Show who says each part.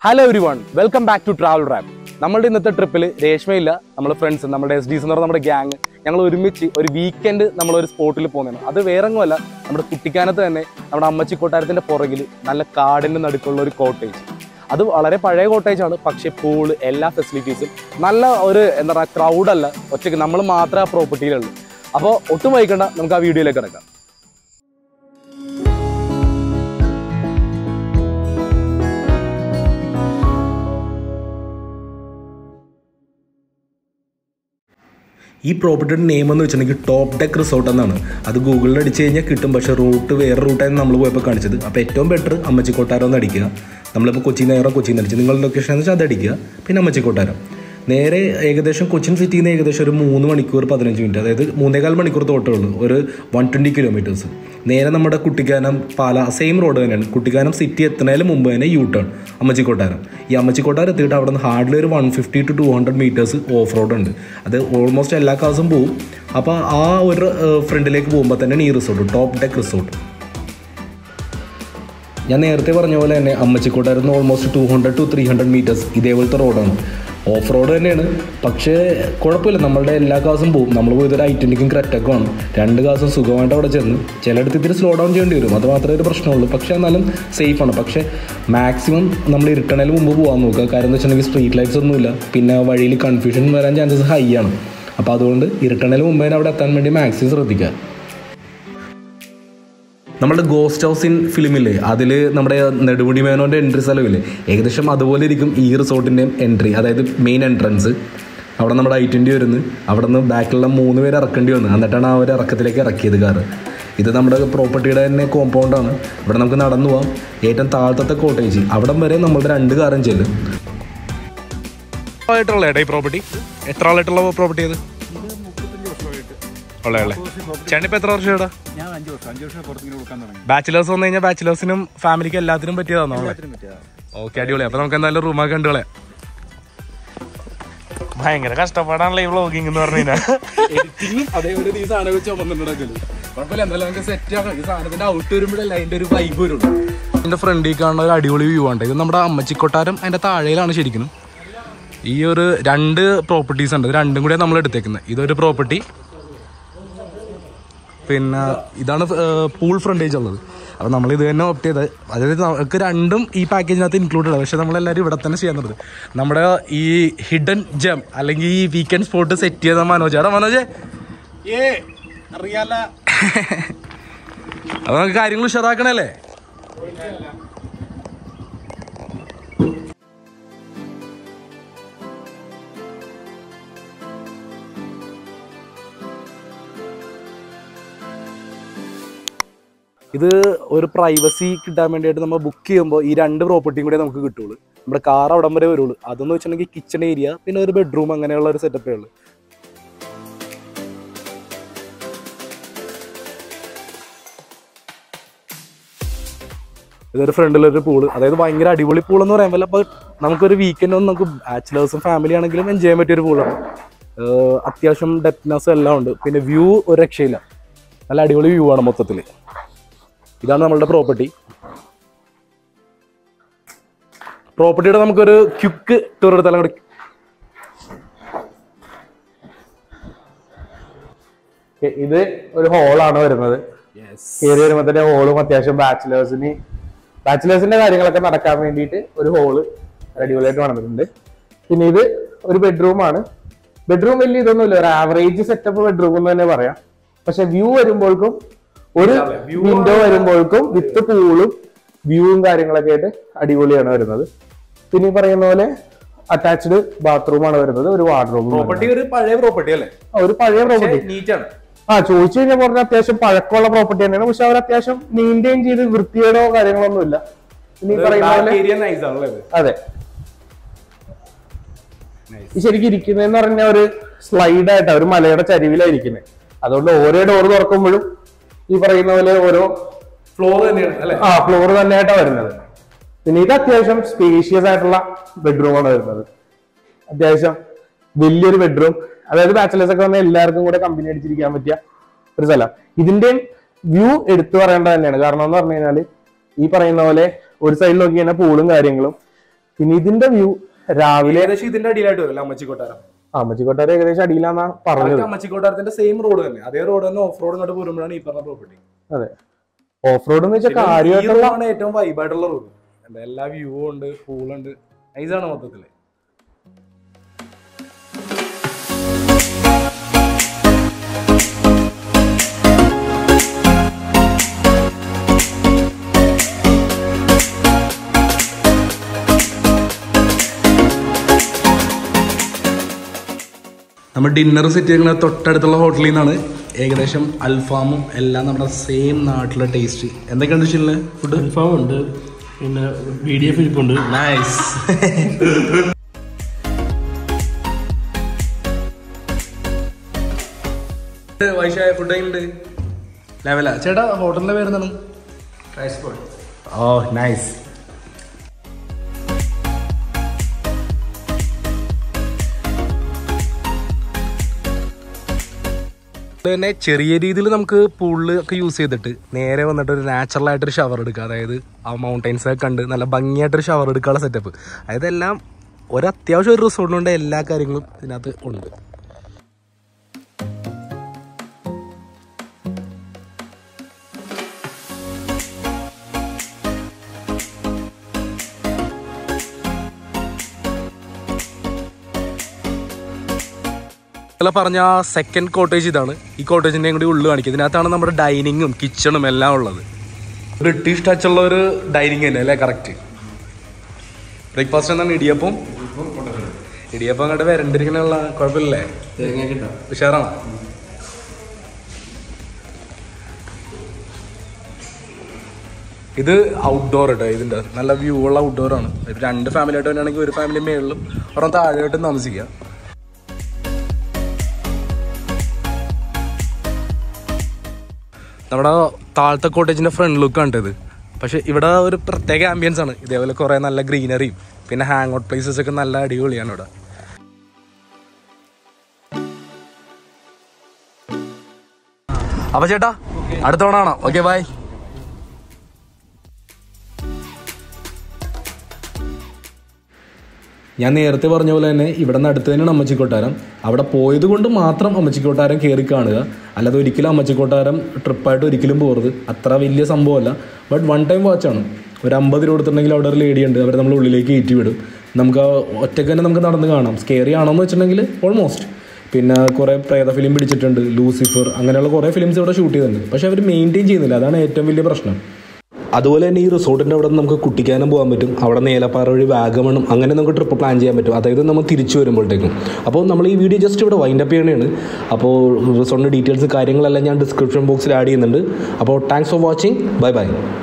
Speaker 1: Hello everyone welcome back to travel wrap നമ്മളുടെ ഇന്നത്തെ ട്രിപ്പിൽ രേഷ്മയില്ല നമ്മുടെ ഫ്രണ്ട്സ് നമ്മുടെ എസ് ഡീസ് എന്ന് പറഞ്ഞ നമ്മുടെ ഗ്യാങ് ഞങ്ങൾ ഒരുമിച്ച് ഒരു വീക്കെൻഡ് നമ്മളൊരു സ്പോട്ടിൽ പോകുന്നതാണ് അത് വേറെ ഒന്നുമല്ല നമ്മുടെ കുട്ടിക്കാനത്ത് തന്നെ നമ്മുടെ അമ്മച്ചി കൊട്ടാരത്തിൻ്റെ പുറകിൽ നല്ല കാടിൻ്റെ നടുക്കുള്ള ഒരു കോട്ടേജ് അത് വളരെ പഴയ കോട്ടേജ് ആണ് പക്ഷേ പൂള് എല്ലാ ഫെസിലിറ്റീസും നല്ല ഒരു എന്താ പറയുക ക്രൗഡല്ല ഒറ്റയ്ക്ക് നമ്മൾ മാത്രമേ ആ പ്രോപ്പർട്ടിയിലുള്ളൂ അപ്പോൾ ഒട്ടും വൈകണ്ട നമുക്ക് ആ വീഡിയോയിലേക്ക് കിടക്കാം
Speaker 2: ഈ പ്രോപ്പർട്ടിയുടെ നെയിം എന്ന് വെച്ചിട്ടുണ്ടെങ്കിൽ ടോപ്പ് ഡെക്ക് റിസോർട്ട് എന്നാണ് അത് ഗൂഗിളിൽ അടിച്ച് കഴിഞ്ഞാൽ കിട്ടും പക്ഷേ റൂട്ട് വേറെ റൂട്ടായിരുന്നു നമ്മൾ പോയപ്പോൾ കാണിച്ചത് അപ്പോൾ ഏറ്റവും ബെറ്റർ അമ്മച്ചി കൊട്ടാരം എന്ന് അടിക്കുക നമ്മളിപ്പോൾ കൊച്ചിയിൽ നിന്ന് ഏറെ കൊച്ചിയിൽ നിന്ന് അടിച്ച് നിങ്ങളുടെ ലൊക്കേഷൻ എന്ന് വെച്ചാൽ അത് അടിക്കുക പിന്നെ അമ്മച്ചി കൊട്ടാരം നേരെ ഏകദേശം കൊച്ചിൻ സിറ്റിയിൽ നിന്ന് ഏകദേശം ഒരു മൂന്ന് മണിക്കൂർ പതിനഞ്ച് മിനിറ്റ് അതായത് മൂന്നേകാൽ മണിക്കൂർ തോട്ടേ ഉള്ളൂ ഒരു വൺ ട്വൻറ്റി കിലോമീറ്റേഴ്സ് നേരെ നമ്മുടെ കുട്ടിക്കാനം പാല സെയിം റോഡ് തന്നെയാണ് കുട്ടിക്കാനം സിറ്റി എത്തുന്നതിന് മുമ്പ് തന്നെ യൂ ടേൺ അമ്മച്ചിക്കൊട്ടാരം ഈ അമ്മച്ചിക്കൊട്ടാരം എത്തിയിട്ട് അവിടെ നിന്ന് ഹാർഡ്ലി ഒരു one fifty to two hundred metres off road ഉണ്ട് അത് ഓൾമോസ്റ്റ് എല്ലാ കാസും പോവും അപ്പോൾ ആ ഒരു ഫ്രണ്ടിലേക്ക് പോകുമ്പോൾ തന്നെയാണ് ഈ റിസോർട്ട് ടോപ്പ് ഡെക്ക് റിസോർട്ട് ഞാൻ നേരത്തെ പറഞ്ഞ പോലെ തന്നെ അമ്മച്ചിക്കോട്ടായിരുന്നു almost two hundred to three hundred metres ഇതേപോലത്തെ റോഡാണ് ഓഫ് റോഡ് തന്നെയാണ് പക്ഷേ കുഴപ്പമില്ല നമ്മളുടെ എല്ലാ കാസും പോകും നമ്മൾ പോയത് ഒരു ഐറ്റൻറ്റിക്കും ക്രെറ്റക്കുമാണ് രണ്ട് കാസും സുഖമായിട്ട് അവിടെ ചെന്ന് ചിലയിടത്ത് ഇത്തിരി സ്ലോ ഡൗൺ ചെയ്യേണ്ടി വരും അത് മാത്രമേ ഒരു പ്രശ്നമുള്ളൂ പക്ഷേ എന്നാലും സേഫാണ് പക്ഷേ മാക്സിമം നമ്മൾ ഇരുട്ടണേൽ മുമ്പ് പോകാൻ നോക്കുക കാര്യം എന്ന് വെച്ചിട്ടുണ്ടെങ്കിൽ സ്ട്രീറ്റ് ലൈറ്റ്സ് ഒന്നുമില്ല പിന്നെ വഴിയിൽ കൺഫ്യൂഷൻ വരാൻ ചാൻസസ് ഹൈ ആണ് അപ്പോൾ അതുകൊണ്ട് ഇരുട്ടണേൽ മുമ്പേ അവിടെ എത്താൻ വേണ്ടി മാക്സിമം ശ്രദ്ധിക്കുക നമ്മുടെ ഗോസ്റ്റ് ഹൗസ് ഇൻ ഫിലിമില്ലേ അതിൽ നമ്മുടെ നെടുമുടി മേനോൻ്റെ എൻട്രി സ്ഥലമില്ലേ ഏകദേശം അതുപോലെ ഇരിക്കും ഈ റിസോർട്ടിൻ്റെയും എൻട്രി അതായത് മെയിൻ എൻട്രൻസ് അവിടെ നമ്മുടെ ഐറ്റൻറ്റി വരുന്നു അവിടെ നിന്ന് ബാക്കിലുള്ള മൂന്ന് പേര് ഇറക്കേണ്ടി വന്നു എന്നിട്ടാണ് ആ ഒരു ഇറക്കത്തിലേക്ക് ഇറക്കിയത് കാറ് ഇത് നമ്മുടെ പ്രോപ്പർട്ടിയുടെ തന്നെ കോമ്പൗണ്ടാണ് ഇവിടെ നമുക്ക് നടന്നു പോവാം ഏറ്റവും താഴത്തെ കോട്ടേജ് അവിടം വരെ നമ്മളുടെ രണ്ട് കാറും ചെല്ലും
Speaker 1: ആയിട്ടുള്ള ഈ പ്രോപ്പർട്ടി എത്ര ആളായിട്ടുള്ള പ്രോപ്പർട്ടി അത് ഉള്ളതല്ലേ ചേട്ടൻ ഇപ്പൊ എത്ര വർഷം ഇവിടെ
Speaker 3: ഞാൻ അഞ്ച് വർഷം അഞ്ച് വർഷം പുറത്തിങ്ങനെ കൊടുക്കാൻ തുടങ്ങി
Speaker 1: ബാച്ചിലേഴ്സ് വന്നു കഴിഞ്ഞാൽ ബാച്ചിലേഴ്സിനും ഫാമിലിക്കും എല്ലാത്തിനും പറ്റിയതാണോ ഓക്കെ അടിപൊളി അപ്പൊ നമുക്ക് എന്തായാലും റൂമൊക്കെ കണ്ടു കളയാം ഭയങ്കര കഷ്ടപ്പാടാണല്ലോ ഈ വ്ളോഗിങ് എന്ന് പറഞ്ഞു കഴിഞ്ഞാൽ എഡിറ്റിംഗും അതേപോലെ ഈ സാധനം വെച്ച് ചുമന്നിട്ടുണ്ടെങ്കിലും കുഴപ്പമില്ല എന്തായാലും നമുക്ക് സെറ്റ് ആക്കാം ഈ സാധനത്തിന്റെ ഔട്ട് വരുമ്പോഴല്ലേ അതിന്റെ ഒരു വൈബ് വരുള്ളൂ എന്റെ ഫ്രണ്ടിൽ കാണുന്ന ഒരു അടിപൊളി വ്യൂ ആണ് ഇത് നമ്മുടെ അമ്മച്ചിക്കൊട്ടാരം അതിന്റെ താഴെയിലാണ് ശരിക്കും ഈ ഒരു രണ്ട് പ്രോപ്പർട്ടീസ് ഉണ്ട് ഇത് രണ്ടും കൂടെ നമ്മൾ എടുത്തേക്കുന്നത് ഇതൊരു പ്രോപ്പർട്ടി പിന്നെ ഇതാണ് പൂൾ ഫ്രണ്ടേജ് ഉള്ളത് അപ്പോൾ നമ്മൾ ഇത് തന്നെ ഓപ്റ്റ് ചെയ്തത് അതായത് നമുക്ക് രണ്ടും ഈ പാക്കേജിനകത്ത് ഇൻക്ലൂഡഡ് ആണ് പക്ഷെ നമ്മളെല്ലാവരും ഇവിടെ തന്നെ ചെയ്യാൻ തുടങ്ങി നമ്മുടെ ഈ ഹിഡൻ ജം അല്ലെങ്കിൽ ഈ വീക്കെൻഡ് സ്പോട്ട് സെറ്റ് ചെയ്ത മനോജ് എടാ മനോജ്
Speaker 3: ഏ അറിയാല
Speaker 1: അപ്പോൾ നമുക്ക് കാര്യങ്ങൾ ഉഷാറാക്കണല്ലേ ഇത് ഒരു പ്രൈവസി കിട്ടാൻ വേണ്ടിയിട്ട് നമ്മൾ ബുക്ക് ചെയ്യുമ്പോൾ ഈ രണ്ട് പ്രോപ്പർട്ടിയും കൂടെ നമുക്ക് കിട്ടുള്ളൂ നമ്മുടെ കാർ അവിടം വരെ വരുള്ളൂ അതെന്ന് വെച്ചിട്ടുണ്ടെങ്കിൽ കിച്ചൺ ഏരിയ പിന്നെ ഒരു ബെഡ്റൂം അങ്ങനെയുള്ള ഒരു സെറ്റപ്പേ ഉള്ളൂ ഇതൊരു ഫ്രണ്ടിലൊരു പൂള് അതായത് ഭയങ്കര അടിപൊളി പൂൾ എന്ന് പറയാൻ പറ്റില്ല അപ്പോൾ നമുക്കൊരു വീക്കെൻഡ് ഒന്നും നമുക്ക് ബാച്ചിലേഴ്സും ഫാമിലി ആണെങ്കിലും എൻജോയ് ചെയ്യാൻ പറ്റിയൊരു പൂളാണ് ഏഹ് അത്യാവശ്യം ഡെപ്നെസ് എല്ലാം ഉണ്ട് പിന്നെ വ്യൂ ഒരു രക്ഷയില്ല നല്ല അടിപൊളി വ്യൂ ആണ് മൊത്തത്തിൽ ഇതാണ് നമ്മളുടെ പ്രോപ്പർട്ടി പ്രോപ്പർട്ടിയുടെ നമുക്കൊരു ക്യുക്ക് ടൂർ എടുത്താലും കൂടി
Speaker 4: ഇത് ഒരു ഹോളാണ് വരുന്നത് കയറി വരുമ്പോ തന്നെ ഹോളും അത്യാവശ്യം ബാച്ചിലേഴ്സിന് ബാച്ചിലേഴ്സിന്റെ കാര്യങ്ങളൊക്കെ നടക്കാൻ വേണ്ടിയിട്ട് ഒരു ഹോള് അടിപൊളിയായിട്ട് നടന്നിട്ടുണ്ട് പിന്നെ ഇത് ഒരു ബെഡ്റൂം ആണ് ബെഡ്റൂം വലിയ ഇതൊന്നുമില്ല ഒരു ആവറേജ് സെറ്റപ്പ് ബെഡ്റൂം എന്ന് തന്നെ പറയാം പക്ഷെ വ്യൂ വരുമ്പോഴേക്കും ഒരു വിൻഡോ വരുമ്പോഴേക്കും വിത്ത് പൂളും വ്യൂവും കാര്യങ്ങളൊക്കെ ആയിട്ട് അടിപൊളിയാണ് വരുന്നത് പിന്നെ ഈ പറയുന്ന പോലെ അറ്റാച്ച്ഡ് ബാത്റൂം ആണ് വരുന്നത് ഒരു വാർഡ്രോബും
Speaker 1: പ്രോപ്പർട്ടി ഒരു പഴയ പ്രോപ്പർട്ടി അല്ലേ
Speaker 4: ഒരു പഴയ പ്രോപ്പർട്ടി
Speaker 1: നീറ്റ് ആണ്
Speaker 4: ആ ചോദിച്ചു കഴിഞ്ഞാൽ പറഞ്ഞ അത്യാവശ്യം പഴക്കമുള്ള പ്രോപ്പർട്ടി തന്നെയാണ് പക്ഷെ അവർ അത്യാവശ്യം മെയിൻറ്റെയിൻ ചെയ്ത് വൃത്തികേടോ കാര്യങ്ങളൊന്നും ഇല്ല പിന്നെ ഈ പറയുന്ന പോലെ
Speaker 1: ഏരിയ നൈസ് ആണല്ലേ ഇത്?
Speaker 4: അതെ ഈ ശരിക്കും ഇരിക്കുന്നതെന്ന് പറഞ്ഞാൽ ഒരു സ്ലൈഡ് ആയിട്ടാ ഒരു മലയുടെ ചരിവിലാണ് ഇരിക്കുന്നത് അതുകൊണ്ട് ഓരോ ഡോർ തുറക്കുമ്പോഴും ഈ പറയുന്ന പോലെ ഓരോ
Speaker 1: ഫ്ലോർ തന്നെയാണ് അല്ലേ
Speaker 4: ആ ഫ്ലോർ തന്നെയായിട്ടാണ് വരുന്നത് പിന്നെ ഇത് അത്യാവശ്യം സ്പേഷ്യസ് ആയിട്ടുള്ള ബെഡ്റൂം ആണ് വരുന്നത് അത്യാവശ്യം വലിയൊരു ബെഡ്റൂം അതായത് ബാച്ചലേഴ്സ് ഒക്കെ വന്ന എല്ലാവർക്കും കൂടെ കമ്പനി അടിച്ചിരിക്കാൻ പറ്റിയ ഒരു സ്ഥലം ഇതിന്റെയും വ്യൂ എടുത്തു പറയേണ്ടത് തന്നെയാണ് കാരണം എന്ന് പറഞ്ഞു കഴിഞ്ഞാല് ഈ പറയുന്ന പോലെ ഒരു സൈഡിൽ നോക്കി കഴിഞ്ഞാൽ പൂളും കാര്യങ്ങളും പിന്നെ ഇതിന്റെ വ്യൂ രാവിലെ
Speaker 2: ഏകദേശം ഇതിന്റെ അടിയിലായിട്ട് വരും അമ്മച്ചി കൊട്ടാരം
Speaker 4: അമ്മച്ചി കൊട്ടാരം ഏകദേശം അടിയിലാന്നാ പറഞ്ഞത്
Speaker 2: അമ്മച്ചി കൊട്ടാരത്തിന്റെ സെയിം റോഡ് തന്നെ അതേ റോഡ് തന്നെ ഓഫ് റോഡ് ഇങ്ങോട്ട് പോരുമ്പോഴാണ് ഈ പറഞ്ഞ പ്രോപ്പർട്ടി
Speaker 4: അതെ ഓഫ് റോഡ് എന്ന് വെച്ചാൽ കാര്യമായിട്ടുള്ള
Speaker 2: ആണ് ഏറ്റവും വൈബായിട്ടുള്ള റോഡ് എല്ലാ വ്യൂ ഉണ്ട് പൂളുണ്ട് നൈസാണ് മൊത്തത്തില് നമ്മൾ ഡിന്നർ സെറ്റ് ചെയ്യുന്ന തൊട്ടടുത്തുള്ള ഹോട്ടലിൽ നിന്നാണ് ഏകദേശം അൽഫാമും എല്ലാം നമ്മുടെ സെയിം നാട്ടിലെ ടേസ്റ്റ് എന്തൊക്കെയാണ് വെച്ചിട്ടുള്ളത് ഫുഡ്
Speaker 5: അൽഫാം ഉണ്ട് പിന്നെ ബി ഡി എഫ് ഇരിപ്പുണ്ട്
Speaker 2: നൈസ് വൈശായ ഫുഡ് ഉണ്ട് ലെവലാ ചേട്ടാ ഹോട്ടലിന്റെ പേരെന്താണ് ഓ നൈസ് തന്നെ ചെറിയ രീതിയിൽ നമുക്ക് പൂളിൽ ഒക്കെ യൂസ് ചെയ്തിട്ട് നേരെ വന്നിട്ട് ഒരു നാച്ചുറൽ ആയിട്ടൊരു ഷവർ എടുക്കുക അതായത് ആ മൗണ്ടൈൻസ് ഒക്കെ കണ്ട് നല്ല ഭംഗിയായിട്ടൊരു ഷവർ എടുക്കാനുള്ള സെറ്റപ്പ് അതായത് എല്ലാം ഒരു അത്യാവശ്യം ഒരു റിസോർട്ടിനുണ്ട് എല്ലാ കാര്യങ്ങളും ഇതിനകത്ത് ഉണ്ട് അല്ല പറഞ്ഞ സെക്കൻഡ് കോട്ടേജ് ഇതാണ് ഈ കോട്ടേജിന്റെ കൂടി ഉള്ളു കാണിക്കുക ഇതിനകത്താണ് നമ്മുടെ ഡൈനിങ്ങും കിച്ചണും എല്ലാം ഉള്ളത് ബ്രിട്ടീഷ് ടച്ച് ഉള്ള ഒരു ഡൈനിങ് തന്നെ അല്ലേ കറക്റ്റ് ബ്രേക്ക്ഫാസ്റ്റ് എന്താണ് ഇടിയപ്പം ഇടിയപ്പം അങ്ങോട്ട് വരണ്ടിരിക്കണുള്ള കുഴപ്പമില്ലേ ഉഷാറാണ് ഇത് ഔട്ട്ഡോർ കേട്ടോ ഇതിന്റെ നല്ല വ്യൂ ഉള്ള ഔട്ട്ഡോർ ആണ് ഇത് രണ്ട് ഫാമിലി ആയിട്ട് തന്നെയാണെങ്കിൽ ഒരു ഫാമിലി മേളിലും ഒരെണ്ണം താഴെയായിട്ടും താമസിക്കുക നമ്മുടെ താഴത്തെ കോട്ടേജിന്റെ ഫ്രണ്ട് ലുക്ക് കണ്ടത് പക്ഷെ ഇവിടെ ഒരു പ്രത്യേക ആംബിയൻസ് ആണ് ഇതേപോലെ കുറെ നല്ല ഗ്രീനറിയും പിന്നെ ഹാങ് ഔട്ട് പ്ലേസസ് ഒക്കെ നല്ല അടിപൊളിയാണ് ഇവിടെ അപ്പൊ ചേട്ടാ അടുത്ത തവണ കാണാം ഓക്കെ ബൈ ഞാൻ നേരത്തെ പറഞ്ഞ പോലെ തന്നെ ഇവിടെ നിന്ന് അടുത്ത് തന്നെയാണ് അമ്മച്ചിക്കൊട്ടാരം അവിടെ പോയത് കൊണ്ട് മാത്രം അമ്മച്ചിക്കൊട്ടാരം കയറി കാണുക അല്ലാതെ ഒരിക്കലും അമ്മച്ചിക്കൊട്ടാരം ട്രിപ്പായിട്ട് ഒരിക്കലും പോകരുത് അത്ര വലിയ സംഭവമല്ല ബട്ട് വൺ ടൈം വാച്ചാണ് ഒരു അമ്പത് രൂപ കൊടുത്തിട്ടുണ്ടെങ്കിൽ അവിടെ ഒരു ലേഡി ഉണ്ട് അവരെ നമ്മൾ ഉള്ളിലേക്ക് കയറ്റി വിടും നമുക്ക് ആ ഒറ്റയ്ക്ക് തന്നെ നമുക്ക് നടന്ന് കാണാം സ്കെയറി ആണോ എന്ന് വെച്ചിട്ടുണ്ടെങ്കിൽ ഓൾമോസ്റ്റ് പിന്നെ കുറേ പ്രേത ഫിലിം പിടിച്ചിട്ടുണ്ട് ലൂസിഫർ അങ്ങനെയുള്ള കുറേ ഫിലിംസ് ഇവിടെ ഷൂട്ട് ചെയ്തിട്ടുണ്ട് പക്ഷേ അവർ മെയിൻറ്റെയിൻ ചെയ്യുന്നില്ല അതാണ് ഏറ്റവും വലിയ പ്രശ്നം അതുപോലെ തന്നെ ഈ റിസോർട്ടിൻ്റെ അവിടെ നമുക്ക് കുട്ടിക്കാനം പോകാൻ പറ്റും അവിടെ നേലപ്പാറ വഴി വാഗമണും അങ്ങനെ നമുക്ക് ട്രിപ്പ് പ്ലാൻ ചെയ്യാൻ പറ്റും അതായത് നമ്മൾ തിരിച്ചു വരുമ്പോഴത്തേക്കും അപ്പോൾ നമ്മൾ ഈ വീഡിയോ ജസ്റ്റ് ഇവിടെ വൈൻഡ് അപ്പ് ചെയ്യണതാണ് അപ്പോൾ റിസോർട്ടിൻ്റെ ഡീറ്റെയിൽസ് കാര്യങ്ങളെല്ലാം ഞാൻ ഡിസ്ക്രിപ്ഷൻ ബോക്സിൽ ആഡ് ചെയ്യുന്നുണ്ട് അപ്പോൾ thanks for watching bye by